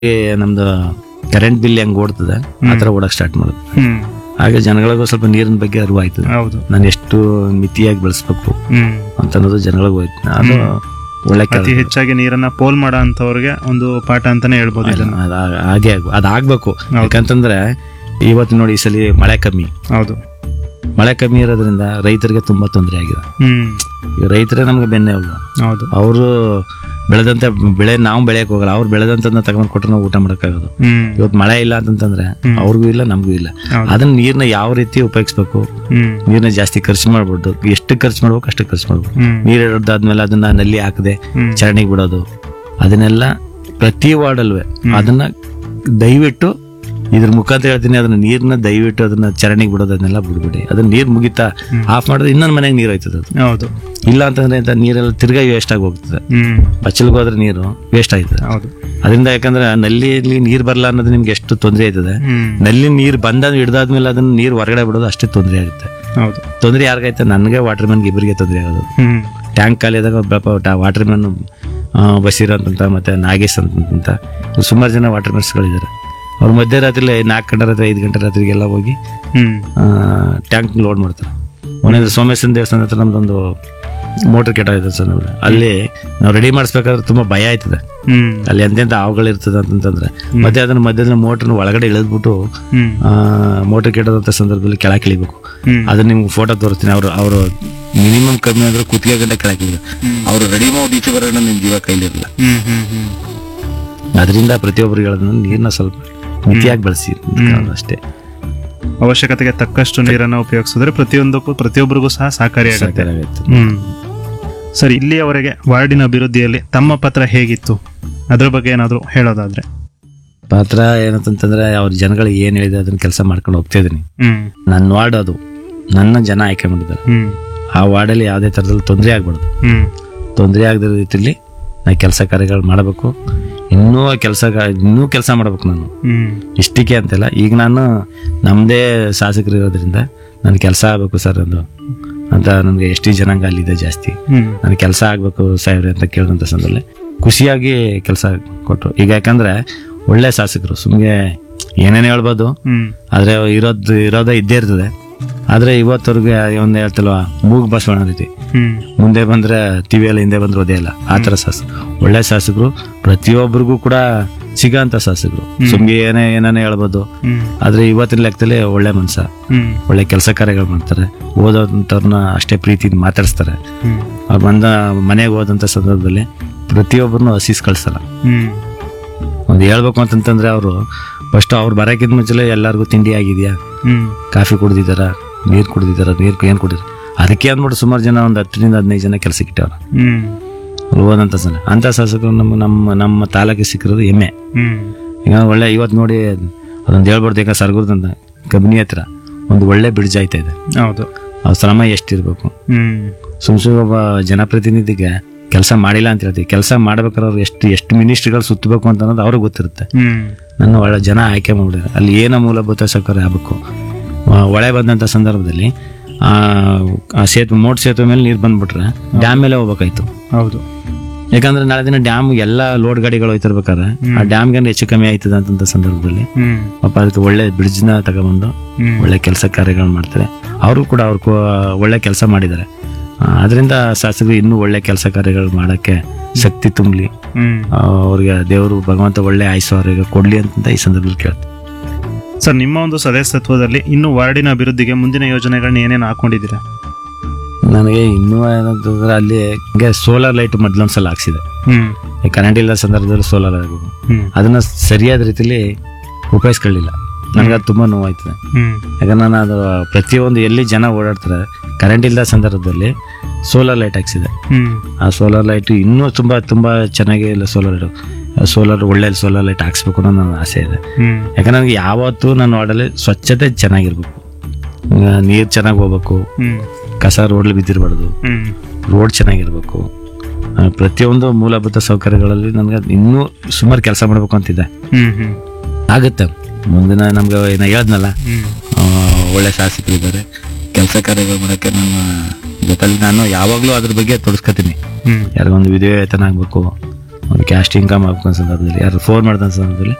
ಈ ನಮ್ದು current bill ಹೆಂಗ್ ಓಡ್ತದೆ ಆ ಥರ ಓಡಕ್ ಸ್ಟಾರ್ಟ್ ಮಾಡೋದು ಹ್ಮ್ ಹಾಗೆ ಜನಗಳಿಗೂ ಸ್ವಲ್ಪ ನೀರಿನ ಬಗ್ಗೆ ಅರಿವು ಆಯ್ತದೆ ಹೌದು ನಾನು ಎಷ್ಟು ಮಿತಿಯಾಗಿ ಬೆಳೆಸ್ಬೇಕು ಹ್ಮ್ ಅಂತ ಅನ್ನೋದು ಜನಗಳಿಗೂ ಹೋಯ್ತು ಅದು ಒಳ್ಳೆ ಕೆಲ್ಸ. ಅತಿ ಹೆಚ್ಚಾಗಿ ನೀರನ್ನ ಪೋಲ್ ಮಾಡೋ ಅಂತವ್ರಿಗೆ ಒಂದು ಪಾಠ ಅಂತಾನೆ ಹೇಳ್ಬೋದು ಇದನ್ನ ಅದ್ ಆ- ಹಾಗೆ ಆಗ್- ಅದಾಗ್ಬೇಕು ಯಾಕಂತಂದ್ರೆ ಇವತ್ತು ನೋಡಿ ಈ ಸಲ ಮಳೆ ಕಮ್ಮಿ ಹೌದು ಮಳೆ ಕಮ್ಮಿ ಇರೋದ್ರಿಂದ ರೈತರಿಗೆ ತುಂಬಾ ತೊಂದರೆ ಆಗಿದೆ ಹ್ಮ್ ಈ ರೈತರೇ ನಮ್ಗೆ ಬೆನ್ನೆ ಹೋಗ ಹೌದು ಅವರು ಬೆಳೆದಂತ ಬೆಳೆ ನಾವು ಬೆಳೆಯಕ್ ಹೋಗಲ್ಲ ಅವ್ರು ಬೆಳೆದಂತದನ್ನ ತಗೊಂಡ್ ಕೊಟ್ರೆ ನಾವು ಊಟ ಮಾಡಕ್ಕಾಗೋದು ಹ್ಮ್ ಇವತ್ತು ಮಳೆ ಇಲ್ಲ ಅಂತಂತಂದ್ರೆ ಅವ್ರಿಗೂ ಇಲ್ಲ ನಮಗೂ ಇಲ್ಲ ಹೌದು. ಅದನ್ನ ನೀರ್ನ ಯಾವ ರೀತಿ ಉಪಯೋಗಿಸ್ಬೇಕು ಹ್ಮ್ ನೀರ್ನ ಜಾಸ್ತಿ ಖರ್ಚು ಮಾಡ್ಬಿಟ್ಟು ಎಷ್ಟು ಖರ್ಚು ಮಾಡ್ಬೇಕು ಅಷ್ಟು ಖರ್ಚು ಮಾಡ್ಬೇಕು ಹ್ಮ್ ನೀರು ಹಿಡ್ದಾದ್ಮೇಲೆ ಅದನ್ನ ನಲ್ಲಿ ಹಾಕದೆ ಹ್ಮ್. ಚರಣಿಗೆ ಬಿಡೋದು ಅದನ್ನೆಲ್ಲ ಪ್ರತಿ ವಾರ್ಡಲ್ವೇ ಅದನ್ನ ದಯವಿಟ್ಟು ಇದ್ರ ಮುಖಾಂತರ ಹೇಳ್ತೀನಿ ಅದನ್ನ ನೀರ್ನ ದಯವಿಟ್ಟು ಅದನ್ನ ಚರಣಿಗೆ ಬಿಡೋದು ಅದನ್ನೆಲ್ಲ ಬಿಡ್ಬಿಡಿ ಅದನ್ನ ನೀರ್ ಮುಗಿತಾ ಆಫ್ ಮಾಡಿದ್ರೆ ಇನ್ನೊಂದು ಮನೆಗೆ ನೀರು ಹೋಯ್ತದೆ ಅದು ಹೌದು ಇಲ್ಲ ಅಂತಂದ್ರೆ ಅಂತ ನೀರೆಲ್ಲ ತಿರ್ಗಾ ವೇಸ್ಟ್ ಆಗಿ ಹೋಗ್ತದೆ ಹ್ಮ್ ಬಚ್ಚಲ್ಗೆ ಹೋದ್ರೆ ನೀರು ವೇಸ್ಟ್ ಆಯ್ತದೆ ಹೌದು ಅದರಿಂದ ಯಾಕಂದ್ರೆ ನಲ್ಲಿಯಲ್ಲಿ ನೀರು ಬರಲ್ಲ ಅನ್ನೋದು ನಿಮ್ಗೆ ಎಷ್ಟು ತೊಂದರೆ ಆಯ್ತದೆ ಹ್ಮ್ ನಲ್ಲಿ ನೀರು ಬಂದ ಹಿಡ್ದಾದ್ಮೇಲೆ ಅದನ್ನ ನೀರು ಹೊರಗಡೆ ಬಿಡೋದು ಅಷ್ಟೇ ತೊಂದರೆ ಆಗುತ್ತೆ ಹೌದು ತೊಂದರೆ ಯಾರಿಗೈತೆ ನನಗೆ ವಾಟರ್ ಮ್ಯಾನ್ಗೆ ಇಬ್ಬರಿಗೆ ತೊಂದರೆ ಆಗೋದು ಹ್ಮ್ ಟ್ಯಾಂಕ್ ಖಾಲಿಯಾದಾಗ ಪಾಪ ವಾಟರ್ ಮ್ಯಾನ್ ಬಸೀರ್ ಅಂತಂತ ಮತ್ತೆ ನಾಗೇಶ್ ಅಂತಂತ ಸುಮಾರು ಜನ ವಾಟರ್ ಮ್ಯಾನ್ಸ್ಗಳಿದ್ದಾರೆ ಅವ್ರು ಮಧ್ಯರಾತ್ರಿ ನಾಲ್ಕು ಗಂಟೆ ರಾತ್ರಿ ಐದು ಗಂಟೆ ರಾತ್ರಿಗೆಲ್ಲ ಹೋಗಿ ಹ್ಮ್ ಟ್ಯಾಂಕ್ ಲೋಡ್ ಮಾಡ್ತಾರೆ ಒಂದೊಂದು ಸೋಮೇಶ್ವರ ದೇವಸ್ಥಾನ ಹತ್ರ ನಮ್ದೊಂದು ಮೋಟರ್ ಕೆಟ್ಟಾಗಿದೆ ಸರ್ ನಮ್ದು. ಅಲ್ಲಿ ನಾವು ರೆಡಿ ಮಾಡಿಸ್ಬೇಕಾದ್ರೆ ತುಂಬಾ ಭಯ ಆಯ್ತದೆ ಹ್ಮ್ ಅಲ್ಲಿ ಎಂತೆಂಥ ಹಾವುಗಳು ಇರ್ತದೆ ಅಂತಂತಂದ್ರೆ ಮತ್ತೆ ಅದನ್ನ ಮಧ್ಯದಲ್ಲಿ ಮೋಟರ್ನ ಒಳಗಡೆ ಇಳಿದ್ಬಿಟ್ಟು ಹ್ಮ್ ಮೋಟರ್ ಕೆಟ್ಟದಂಥ ಸಂದರ್ಭದಲ್ಲಿ ಕೆಳಗೆ ಇಳಿಬೇಕು ಹ್ಮ್ ಅದನ್ನ ನಿಮ್ಗೆ ಫೋಟೋ ತೋರಿಸ್ತೀನಿ ಅವರು ಅವರು ಮಿನಿಮಮ್ ಕಮ್ಮಿ ಅಂದ್ರೆ ಕುತ್ತಿಗೆ ಗಂಟೆ ಕೆಳಗೆ ಇಳಿದ ಅವರು ರೆಡಿ ಮಾಡಿ ಈಚೆ ಬರೋಣ ನಿಮ್ ಜೀವ ಕೈಲಿರಲ್ಲ ಹ್ಮ್ ಹ್ಮ್ ಹ್ಮ್ ಅದರಿಂದ ಪ್ರತಿಯೊಬ್ಬರಿಗೆ ಹೇಳೋದನ್ನ ನೀರನ್ನ ಸ್ವಲ್ಪ ಮಿತಿಯಾಗಿ ಬಳಸಿ ಅಷ್ಟೇ ಅವಶ್ಯಕತೆಗೆ ತಕ್ಕಷ್ಟು ನೀರನ್ನು ಉಪಯೋಗಿಸಿದ್ರೆ ಪ್ರತಿಯೊಂದಕ್ಕೂ ಪ್ರತಿಯೊಬ್ಬರಿಗೂ ಸಹ ಸಹಕಾರಿಯಾಗುತ್ತೆ ಸಾಕಾಗುತ್ತೆ. ಹ್ಮ್ ಸರ್ ಇಲ್ಲಿಯವರೆಗೆ ವಾರ್ಡಿನ ಅಭಿವೃದ್ಧಿಯಲ್ಲಿ ತಮ್ಮ ಪತ್ರ ಹೇಗಿತ್ತು ಅದ್ರ ಬಗ್ಗೆ ಏನಾದರೂ ಹೇಳೋದಾದ್ರೆ ಪಾತ್ರ ಏನಂತಂತಂದ್ರೆ ಅವ್ರ ಜನಗಳಿಗೆ ಏನ್ ಹೇಳಿದೆ ಅದನ್ನ ಕೆಲಸ ಮಾಡ್ಕೊಂಡು ಹೋಗ್ತಾ ಇದೀನಿ ಹ್ಮ್ ನನ್ನ ವಾರ್ಡ್ ಅದು ನನ್ನ ಜನ ಆಯ್ಕೆ ಮಾಡಿದ್ದಾರೆ ಹ್ಮ್ ಆ ವಾರ್ಡಲ್ಲಿ ಯಾವುದೇ ಥರದಲ್ಲಿ ತೊಂದರೆ ಆಗ್ಬಾರ್ದು ಹ್ಮ್ ತೊಂದರೆ ಆಗದ ರೀತಿಯಲ್ಲಿ ನಾ ಕೆಲಸ ಕಾರ್ಯಗಳು ಮಾಡಬೇಕು ಇನ್ನೂ ಕೆಲಸ ಇನ್ನೂ ಕೆಲಸ ಮಾಡ್ಬೇಕು ನಾನು ಹ್ಮ್ ಇಷ್ಟಕ್ಕೆ ಅಂತೆಲ್ಲ ಈಗ ನಾನು ನಮ್ಮದೇ ಶಾಸಕರು ಇರೋದ್ರಿಂದ ನನ್ನ ಕೆಲಸ ಆಗಬೇಕು ಸರ್ ಅದು ಅಂತ ನನಗೆ ಎಷ್ಟು ಜನಾಂಗ ಅಲ್ಲಿದೆ ಜಾಸ್ತಿ ಹ್ಮ್ ನನಗೆ ಕೆಲಸ ಆಗಬೇಕು ಸಾಹೇಬ್ರೆ ಅಂತ ಕೇಳಿದಂಥ ಸಂದರ್ಭದಲ್ಲಿ ಖುಷಿಯಾಗಿ ಕೆಲಸ ಕೊಟ್ಟರು ಈಗ ಯಾಕಂದ್ರೆ ಒಳ್ಳೆ ಶಾಸಕರು ಸುಮ್ಮನೆ ಏನೇನು ಹೇಳ್ಬೋದು ಹ್ಮ್ ಆದರೆ ಇರೋದು ಇರೋದೇ ಇದ್ದೇ ಇರ್ತದೆ ಆದರೆ ಇವತ್ತವ್ರಿಗೆ ಒಂದು ಹೇಳ್ತಲ್ವ ಮೂಗು ಬಸವಣ ರೀತಿ ಹ್ಮ್ ಮುಂದೆ ಬಂದ್ರೆ ಟಿವಿಯಲ್ಲಿ ಹಿಂದೆ ಬಂದ್ರೆ ಓದೇ ಇಲ್ಲ ಆ ಥರ ಶಾಸಕ ಒಳ್ಳೆ ಶಾಸಕರು ಪ್ರತಿಯೊಬ್ಬರಿಗೂ ಕೂಡ ಸಿಗೋಂಥ ಶಾಸಕರು ಸುಮ್ಗೆ ಏನೇ ಏನೇನೇ ಹೇಳ್ಬೋದು ಹ್ಮ್ ಆದ್ರೆ ಇವತ್ತಿನ ಲೆಕ್ಕದಲ್ಲಿ ಒಳ್ಳೆ ಮನ್ಸ ಹ್ಮ್ ಒಳ್ಳೆ ಕೆಲಸ ಕಾರ್ಯಗಳು ಮಾಡ್ತಾರೆ ಓದೋಂಥವ್ರನ್ನ ಅಷ್ಟೇ ಪ್ರೀತಿಯಿಂದ ಮಾತಾಡಿಸ್ತಾರೆ ಹ್ಮ್ ಅವ್ರು ಬಂದ ಮನೆಗೆ ಹೋದಂಥ ಸಂದರ್ಭದಲ್ಲಿ ಪ್ರತಿಯೊಬ್ಬರನ್ನು ಹಸೀಸ್ ಕಳಿಸಲ್ಲ ಹ್ಮ್ ಒಂದು ಹೇಳ್ಬೇಕು ಅಂತಂತಂದ್ರೆ ಅವರು ಫಸ್ಟ್ ಅವ್ರು ಬರೋಕ್ಕಿಂತ ಮುಂಚೆ ಎಲ್ಲರಿಗೂ ತಿಂಡಿ ಆಗಿದೆಯಾ ಹ್ಮ್ ಕಾಫಿ ಕುಡ್ದಿದ್ದಾರ ನೀರು ಕುಡ್ದಿದ್ದಾರ ನೀರು ಏನು ಕುಡಿದ್ರು ಅದಕ್ಕೆ ಅಂದ್ಬಿಟ್ಟು ಸುಮಾರು ಜನ ಒಂದು ಹತ್ತರಿಂದ ಹದಿನೈದು ಜನ ಕೆಲಸಕ್ಕೆ ಇಟ್ಟವ್ರು ಹ್ಮ್ ಅಲ್ಲಿ ಹೋದಂಥ ಸಲ ಅಂಥ ಶಾಸಕರು ನಮ್ಮ ನಮ್ಮ ನಮ್ಮ ತಾಲೂಕಿಗೆ ಸಿಕ್ಕಿರೋದು ಹೆಮ್ಮೆ ಹ್ಮ್ ಈಗ ಒಳ್ಳೆ ಇವತ್ತು ನೋಡಿ ಅದೊಂದು ಹೇಳ್ಬಾರ್ದು ಈಗ ಸರ್ಗುರ್ದಂತ ಕಬಿನಿ ಹತ್ರ ಒಂದು ಒಳ್ಳೆ ಬ್ರಿಡ್ಜ್ ಆಯ್ತಾ ಇದೆ ಹೌದು ಆ ಶ್ರಮ ಎಷ್ಟಿರ್ಬೇಕು ಹ್ಮ್ ಸುಮ್ ಸುಮ್ ಒಬ್ಬ ಜನಪ್ರತಿನಿಧಿಗೆ ಕೆಲಸ ಮಾಡಿಲ್ಲ ಅಂತ ಹೇಳ್ತೀವಿ ಕೆಲಸ ಮಾಡ್ಬೇಕಾದ್ರೆ ಅವ್ರು ಎಷ್ಟು ಎಷ್ಟು ಮಿನಿಸ್ಟ್ರಿಗಳು ಸುತ್ತಬೇಕು ಅಂತ ಅನ್ನೋದು ಅವ್ರಿಗೆ ಗೊತ್ತಿರುತ್ತೆ ಹ್ಮ್ ನನ್ನ ಒಳ್ಳೆ ಜನ ಆಯ್ಕೆ ಮಾಡಿದ್ದಾರೆ ಅಲ್ಲಿ ಏನೋ ಮೂಲಭೂತ ಸೌಕರ್ಯ ಆಗಬೇಕು ಒಳೆ ಬಂದಂಥ ಸಂದರ್ಭದಲ್ಲಿ ಆ ಆ ಸೇತುವೆ ಮೋಟ್ ಸೇತುವೆ ಮೇಲೆ ನೀರು ಬಂದ್ಬಿಟ್ರೆ ಡ್ಯಾಮ್ ಮೇಲೆ ಹೋಗ್ಬೇಕಾಯ್ತು ಹೌದು ಯಾಕಂದ್ರೆ ನಾಳೆ ದಿನ ಡ್ಯಾಮ್ ಎಲ್ಲ ಲೋಡ್ ಗಾಡಿಗಳು ಹೋಯ್ತಿರ್ಬೇಕಾದ್ರೆ ಆ ಡ್ಯಾಮ್ಗೆ ಹೆಚ್ಚು ಕಮ್ಮಿ ಆಯ್ತದ ಅಂತಂತ ಸಂದರ್ಭದಲ್ಲಿ ಹ್ಮ್ ಪಾಪ ಅದಕ್ಕೆ ಒಳ್ಳೆ ಬ್ರಿಡ್ಜ್ನ ತಗೊಬಂದು ಹ್ಮ್ ಒಳ್ಳೆ ಕೆಲಸ ಕಾರ್ಯಗಳು ಮಾಡ್ತಾರೆ ಅವರು ಕೂಡ ಅವ್ರು ಕೋ- ಒಳ್ಳೆ ಕೆಲಸ ಮಾಡಿದ್ದಾರೆ ಅದರಿಂದ ಶಾಸಕರು ಇನ್ನೂ ಒಳ್ಳೆ ಕೆಲಸ ಕಾರ್ಯಗಳು ಮಾಡೋಕ್ಕೆ ಶಕ್ತಿ ತುಂಬಲಿ ಹ್ಮ್ ಅವ್ರಿಗೆ ದೇವರು ಭಗವಂತ ಒಳ್ಳೆ ಆಯುಸ್ಸು ಅವರಿಗೆ ಕೊಡ್ಲಿ ಅಂತ ಈ ಸಂದರ್ಭದಲ್ಲಿ ಕೇಳ್ತೀನಿ ಸರ್ ನಿಮ್ಮ ಒಂದು ಸದಸ್ಯತ್ವದಲ್ಲಿ ಇನ್ನು ವಾರ್ಡಿನ ಅಭಿವೃದ್ಧಿಗೆ ಮುಂದಿನ ಯೋಜನೆಗಳನ್ನ ಏನೇನು ಹಾಕೊಂಡಿದ್ದೀರಾ ನನಗೆ ಇನ್ನೂ ಏನಂತಂದ್ರೆ ಅಲ್ಲಿ ಹಂಗೆ ಸೋಲಾರ್ ಲೈಟ್ ಮೊದ್ಲೊಂದ್ಸಲ ಹಾಕ್ಸಿದೆ ಹ್ಮ್ ಈ ಕರೆಂಟ್ ಇಲ್ಲ ಸಂದರ್ಭದಲ್ಲಿ ಸೋಲಾರ್ ಆಗಬೇಕು ಹ್ಮ್ ಅದನ್ನ ಸರಿಯಾದ ರೀತಿಲಿ ಉಪಯೋಗಿಸ್ಕೊಳ್ಳಿಲ್ಲ ನನಗೆ ಅದು ತುಂಬ ನೋವಾಯ್ತದೆ ಹ್ಮ್ ಯಾಕಂದ್ರೆ ನಾನು ಅದು ಪ್ರತಿಯೊಂದು ಎಲ್ಲಿ ಜನ ಓಡಾಡ್ತಾರೆ ಕರೆಂಟ್ ಇಲ್ಲದ ಸಂದರ್ಭದಲ್ಲಿ ಸೋಲಾರ್ ಲೈಟ್ ಹಾಕ್ಸಿದೆ ಹ್ಮ್ ಆ ಸೋಲಾರ್ ಲೈಟ್ ಇನ್ನೂ ತುಂಬ ತುಂಬ ಚೆನ್ನಾಗಿ ಇಲ್ಲ ಸೋಲಾರ್ ಲೈಟ್ ಸೋಲಾರ್ ಒಳ್ಳೆ ಸೋಲಾರ್ ಲೈಟ್ ಹಾಕ್ಸ್ಬೇಕು ಅನ್ನೋ ನನ್ನ ಆಸೆ ಇದೆ ಹ್ಮ್ ಯಾಕಂದ್ರೆ ನನಗೆ ಯಾವತ್ತೂ ನನ್ನ ವಾರ್ಡಲ್ಲಿ ಸ್ವಚ್ಛತೆ ಚೆನ್ನಾಗಿರ್ಬೇಕು ನೀರು ಚೆನ್ನಾಗಿ ಹೋಗ್ಬೇಕು ಹ್ಮ್ ಕಸ ರೋಡ್ಲಿ ಬಿದ್ದಿರಬಾರ್ದು ಹ್ಮ್ ರೋಡ್ ಚೆನ್ನಾಗಿರ್ಬೇಕು ಆ, ಪ್ರತಿಯೊಂದು ಮೂಲಭೂತ ಸೌಕರ್ಯಗಳಲ್ಲಿ ನನಗೆ ಇನ್ನೂ ಸುಮಾರು ಕೆಲಸ ಮಾಡಬೇಕು ಅಂತಿದೆ ಹ್ಮ್ ಹ್ಮ್ ಆಗುತ್ತೆ ಮುಂದಿನ ನಮ್ಗೆ ಏನೋ ಹೇಳ್ದ್ನಲ್ಲ ಹ್ಮ್ ಆ, ಒಳ್ಳೆ ಶಾಸಕರಿದ್ದಾರೆ ಕೆಲಸ ಕಾರ್ಯಗಳು ಮಾಡೋಕ್ಕೆ ನನ್ನ ಜೊತೆಲಿ ನಾನು ಯಾವಾಗಲೂ ಅದ್ರ ಬಗ್ಗೆ ತೊಡಸ್ಕೊತೀನಿ ಹ್ಮ್ ಯಾರಿಗೊಂದು ವಿಧೇಯತನ ಆಗಬೇಕು ಒಂದು ಕ್ಯಾಸ್ಟ್ ಇನ್ಕಮ್ ಆಗ್ಬೇಕೋ ಸಂದರ್ಭದಲ್ಲಿ ಯಾರು ಫೋನ್ ಮಾಡಿದ ಸಂದರ್ಭದಲ್ಲಿ